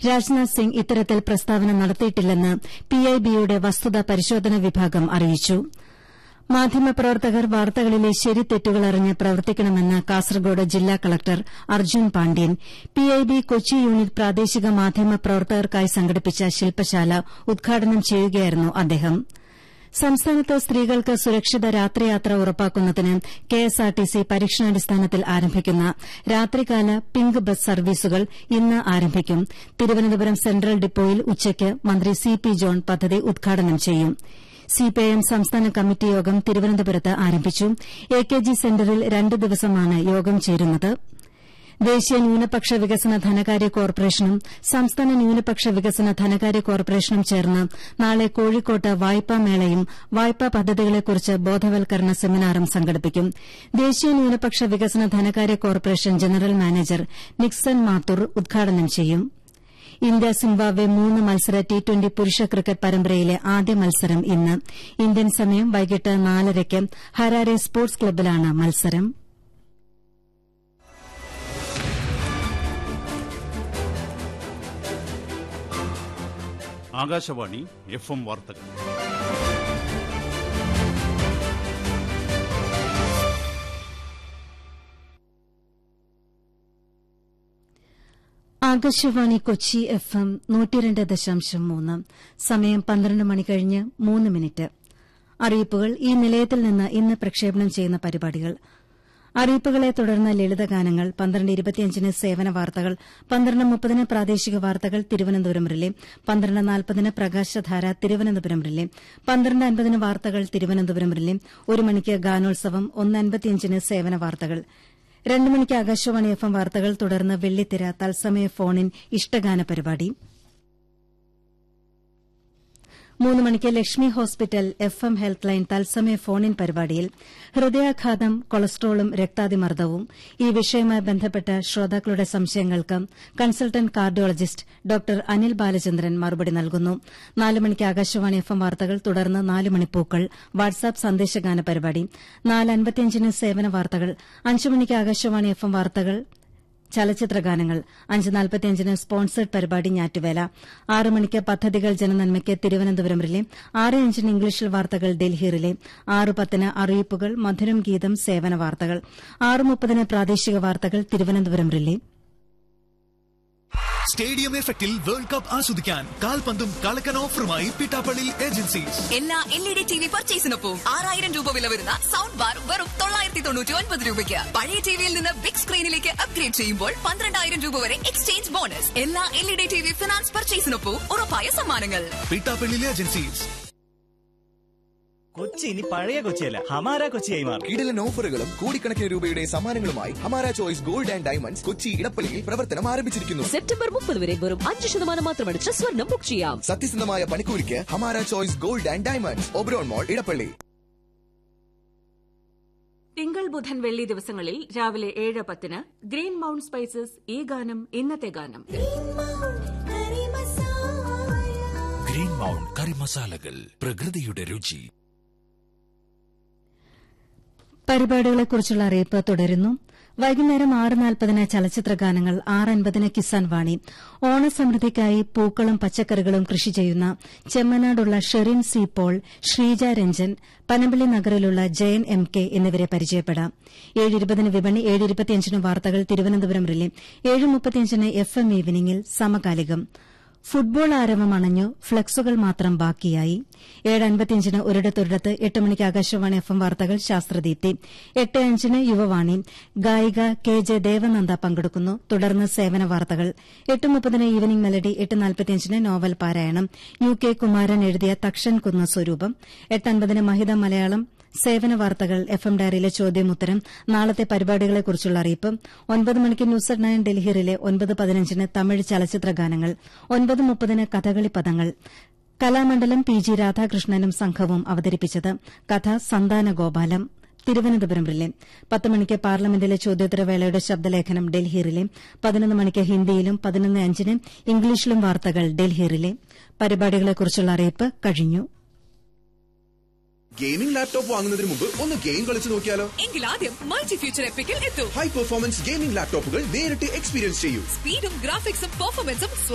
രാജ്നാഥ് സിംഗ് ഇത്തരത്തിൽ പ്രസ്താവന നടത്തിയിട്ടില്ലെന്ന് പിഐബിയുടെ വസ്തുതാ പരിശോധന വിഭാഗം അറിയിച്ചു മാധ്യമപ്രവർത്തകർ വാർത്തകളിലെ ശരി തെറ്റുകൾ അറിഞ്ഞ് പ്രവർത്തിക്കണമെന്ന് കാസർഗോഡ് ജില്ലാ collector Arjun Pandian PIB Kochi unit പ്രാദേശിക മാധ്യമ പ്രവർത്തകർക്കായി സംഘടിപ്പിച്ച ശില്പശാല ഉദ്ഘാടനം ചെയ്യുകയായിരുന്നു അദ്ദേഹം സംസ്ഥാനത്ത് സ്ത്രീകൾക്ക് സുരക്ഷിത രാത്രിയാത്ര ഉറപ്പാക്കുന്നതിന് കെഎസ്ആർടിസി പരീക്ഷണാടിസ്ഥാനത്തിൽ ആരംഭിക്കുന്ന രാത്രികാല പിങ്ക് ബസ് സർവീസുകൾ ഇന്ന് ആരംഭിക്കും തിരുവനന്തപുരം സെൻട്രൽ ഡിപ്പോയിൽ ഉച്ചയ്ക്ക് മന്ത്രി സി പി ജോൺ പദ്ധതി ഉദ്ഘാടനം ചെയ്യും സിപിഐഎം സംസ്ഥാന കമ്മിറ്റി യോഗം തിരുവനന്തപുരത്ത് ആരംഭിച്ചു എ കെ ജി സെന്ററിൽ രണ്ട് ദിവസമാണ് യോഗം ചേരുന്നത് ദേശീയ ന്യൂനപക്ഷ വികസന ധനകാര്യ കോർപ്പറേഷനും സംസ്ഥാന ന്യൂനപക്ഷ വികസന ധനകാര്യ കോർപ്പറേഷനും ചേർന്ന് നാളെ കോഴിക്കോട്ട് വായ്പാ മേളയും വായ്പാ പദ്ധതികളെക്കുറിച്ച് ബോധവൽക്കരണ സെമിനാറും സംഘടിപ്പിക്കും ദേശീയ ന്യൂനപക്ഷ വികസന ധനകാര്യ corporation general manager Nixon Mathur ഉദ്ഘാടനം ചെയ്യും ഇന്ത്യ സിംബാബ്വെ മൂന്ന് മത്സര ടി ട്വന്റി പുരുഷ ക്രിക്കറ്റ് പരമ്പരയിലെ ആദ്യ മത്സരം ഇന്ന് ഇന്ത്യൻ സമയം വൈകിട്ട് നാലരയ്ക്ക് ഹരാരെ സ്പോർട്സ് ക്ലബ്ബിലാണ് മത്സരം ആകാശവാണി എഫ് എം വാർത്തകൾ ആകാശവാണി കൊച്ചി എഫ് എം നൂറ്റിരണ്ട് ദശാംശം മൂന്ന് സമയം പന്ത്രണ്ട് മണി കഴിഞ്ഞ് മൂന്ന് മിനിറ്റ് അറിയിപ്പുകൾ ഈ നിലയത്തിൽ നിന്ന് ഇന്ന് പ്രക്ഷേപണം ചെയ്യുന്ന പരിപാടികൾ അറിയിപ്പുകളെ തുടർന്ന് ലളിതഗാനങ്ങൾ പന്ത്രണ്ട് ഇരുപത്തിയഞ്ചിന് സേവന വാർത്തകൾ പന്ത്രണ്ട് മുപ്പതിന് പ്രാദേശിക വാർത്തകൾ തിരുവനന്തപുരം റിലേ പന്ത്രണ്ട് നാൽപ്പതിന് പ്രകാശധാര തിരുവനന്തപുരം റിലേ പന്ത്രണ്ട് അൻപതിന് വാർത്തകൾ തിരുവനന്തപുരം റിലേ ഒരു മണിക്ക് ഗാനോത്സവം ഒന്ന് അൻപത്തിയഞ്ചിന് സേവന വാർത്തകൾ രണ്ട് മണിക്ക് ആകാശവാണി എഫ് എം വാർത്തകൾ തുടർന്ന് വെള്ളിത്തിര തത്സമയ ഫോണിൻ ഇഷ്ടഗാന പരിപാടി മൂന്ന് മണിക്ക് Lakshmi hospital F M health line തത്സമയ ഫോണിൻ പരിപാടിയിൽ ഹൃദയാഘാതം കൊളസ്ട്രോളും രക്താതിമർദ്ദവും ഈ വിഷയവുമായി ബന്ധപ്പെട്ട ശ്രോതാക്കളുടെ സംശയങ്ങൾക്ക് consultant cardiologist doctor Anil Balachandran മറുപടി നൽകുന്നു നാല് മണിക്ക് ആകാശവാണി എഫ് എം വാർത്തകൾ തുടർന്ന് നാല് മണിപ്പൂക്കൾ വാട്സാപ്പ് സന്ദേശഗാന പരിപാടി നാല് അൻപത്തിയഞ്ചിന് സേവന വാർത്തകൾ അഞ്ച് മണിക്ക് ആകാശവാണി എഫ് എം വാർത്തകൾ ചലച്ചിത്ര ഗാനങ്ങൾ അഞ്ച് നാൽപ്പത്തിയഞ്ചിന് സ്പോൺസേഡ് പരിപാടി ഞാറ്റുവേല ആറ് മണിക്ക് പദ്ധതികൾ ജനനന്മയ്ക്ക് തിരുവനന്തപുരം റിലേ ആറ് അഞ്ചിന് ഇംഗ്ലീഷിൽ വാർത്തകൾ ഡൽഹി റിലേ ആറ് പത്തിന് അറിയിപ്പുകൾ മധുരം ഗീതം സേവന വാർത്തകൾ ആറ് മുപ്പതിന് പ്രാദേശിക വാർത്തകൾ തിരുവനന്തപുരം റിലേ സ്റ്റേഡിയം എഫക്റ്റിൽ വേൾഡ് കപ്പ് ആസ്വദിക്കാൻ കാൽപന്തും കളക്കൻ ഓഫറുമായി പിട്ടാപ്പള്ളി ഏജൻസീസ് എല്ലാ L E D T V പർച്ചേസിനൊപ്പം ആറായിരം രൂപ വില വരുന്ന സൗണ്ട് ബാർ വെറും തൊള്ളായിരത്തി തൊണ്ണൂറ്റി ഒൻപത് രൂപയ്ക്ക് പഴയ ടിവിയിൽ നിന്ന് ബിഗ് സ്ക്രീനിലേക്ക് അപ്ഗ്രേഡ് ചെയ്യുമ്പോൾ പന്ത്രണ്ടായിരം രൂപ വരെ എക്സ്ചേഞ്ച് ബോണസ് എല്ലാ L E D T V finance പർച്ചേസിനൊപ്പം ഉറപ്പായ സമ്മാനങ്ങൾ പിട്ടാപ്പള്ളി ഏജൻസീസ് കൊച്ചി ഇനി പഴയ കൊച്ചിയല്ല ഹമാര കൊച്ചിയായി മാറും കിടിലൻ ഓഫറുകളും കോടിക്കണക്കിന് രൂപയുടെ സമ്മാനങ്ങളുമായി Hamara choice gold and diamonds Kochi ഇടപ്പള്ളിയിൽ പ്രവർത്തനം ആരംഭിച്ചിരിക്കുന്നു സെപ്റ്റംബർ മുപ്പത് വരെ വെറും അഞ്ച് ശതമാനം മാത്രമടിച്ച് സ്വർണം ബുക്ക് ചെയ്യാം സത്യസന്ധമായ പണിക്കൂലിക്ക് Hamara choice gold and diamonds Oberon mall Edappally തിങ്കൾ ബുധൻ വെള്ളി ദിവസങ്ങളിൽ രാവിലെ ഏഴ് പത്തിന് ഗ്രീൻ മൗണ്ട് സ്പൈസസ് ഈ ഗാനം ഇന്നത്തെ ഗാനം ഗ്രീൻ മൗണ്ട് കറി മസാലകൾ പ്രകൃതിയുടെ രുചി പരിപാടികളെക്കുറിച്ചുള്ള അറിയിപ്പ് തുടരുന്നു വൈകുന്നേരം ആറ് നാൽപ്പതിന് ചലച്ചിത്ര ഗാനങ്ങൾ ആറ് അൻപതിന് കിസാൻ വാണി ഓണസമൃദ്ധിക്കായി പൂക്കളും പച്ചക്കറികളും കൃഷി ചെയ്യുന്ന ചെമ്മനാടുള്ള ഷെറിൻ സി പോൾ ശ്രീജ രഞ്ജൻ പനമ്പള്ളി നഗറിലുള്ള ജയൻ എം കെ എന്നിവരെ പരിചയപ്പെടാം ഏഴ് ഇരുപതിന് വിപണി ഏഴ് ഇരുപത്തിയഞ്ചിന് വാർത്തകൾ തിരുവനന്തപുരം റിലേ ഏഴ് മുപ്പത്തിയഞ്ചിന് എഫ് എം ഈവനിംഗിൽ സമകാലികം ഫുട്ബോൾ ആരവം അണഞ്ഞു ഫ്ലക്സുകൾ മാത്രം ബാക്കിയായി ഏഴ് അൻപത്തിയഞ്ചിന് ഒരിടത്തൊരിടത്ത് എട്ട് മണിക്ക് ആകാശവാണി എഫ് എം വാർത്തകൾ ശാസ്ത്രദീപ്തി എട്ട് അഞ്ചിന് യുവവാണി ഗായിക കെ ജെ ദേവനന്ദ പങ്കെടുക്കുന്നു തുടർന്ന് സേവന വാർത്തകൾ എട്ട് മുപ്പതിന് ഈവനിംഗ് മെലഡി എട്ട് നാൽപ്പത്തിയഞ്ചിന് നോവൽ പാരായണം യു കെ കുമാരൻ എഴുതിയ തക്ഷൻ കുന്ന സ്വരൂപം എട്ടൻപതിന് മഹിത മലയാളം സേവന വാർത്തകൾ എഫ് എം ഡയറിയിലെ ചോദ്യമുത്തരം നാളത്തെ പരിപാടികളെക്കുറിച്ചുള്ള അറിയിപ്പ് ഒൻപത് മണിക്ക് ന്യൂസ് അറ്റ് നയൻ ഡൽഹിയിലെ ഒൻപത് പതിനഞ്ചിന് തമിഴ് ചലച്ചിത്ര ഗാനങ്ങൾ ഒൻപത് മുപ്പതിന് കഥകളി പദങ്ങൾ കലാമണ്ഡലം പി ജി രാധാകൃഷ്ണനും സംഘവും അവതരിപ്പിച്ചത് കഥ സന്താന ഗോപാലം തിരുവനന്തപുരം റിലേ പത്ത് മണിക്ക് പാർലമെന്റിലെ ചോദ്യോത്തരവേളയുടെ ശബ്ദലേഖനം ഡൽഹി റിലേ പതിനൊന്ന് മണിക്ക് ഹിന്ദിയിലും പതിനൊന്ന് അഞ്ചിന് ഇംഗ്ലീഷിലും വാർത്തകൾ ഡൽഹി റിലേ പരിപാടികളെക്കുറിച്ചുള്ള അറിയിപ്പ് കഴിഞ്ഞു ഗെയിമിംഗ് ലാപ്ടോപ്പ് വാങ്ങുന്നതിന് മുമ്പ് ഒന്ന് ഗെയിം കളിച്ച് നോക്കിയാലോ എങ്കിൽ ആദ്യം മൾട്ടി ഫ്യൂച്ചർ എപ്പിക്കിൽ എത്തൂ ഹൈ പെർഫോമൻസ് ഗെയിമിംഗ് ലാപ്ടോപ്പുകൾ നേരിട്ട് എക്സ്പീരിയൻസ് ചെയ്യൂ സ്പീഡും ഗ്രാഫിക്സും പെർഫോമൻസും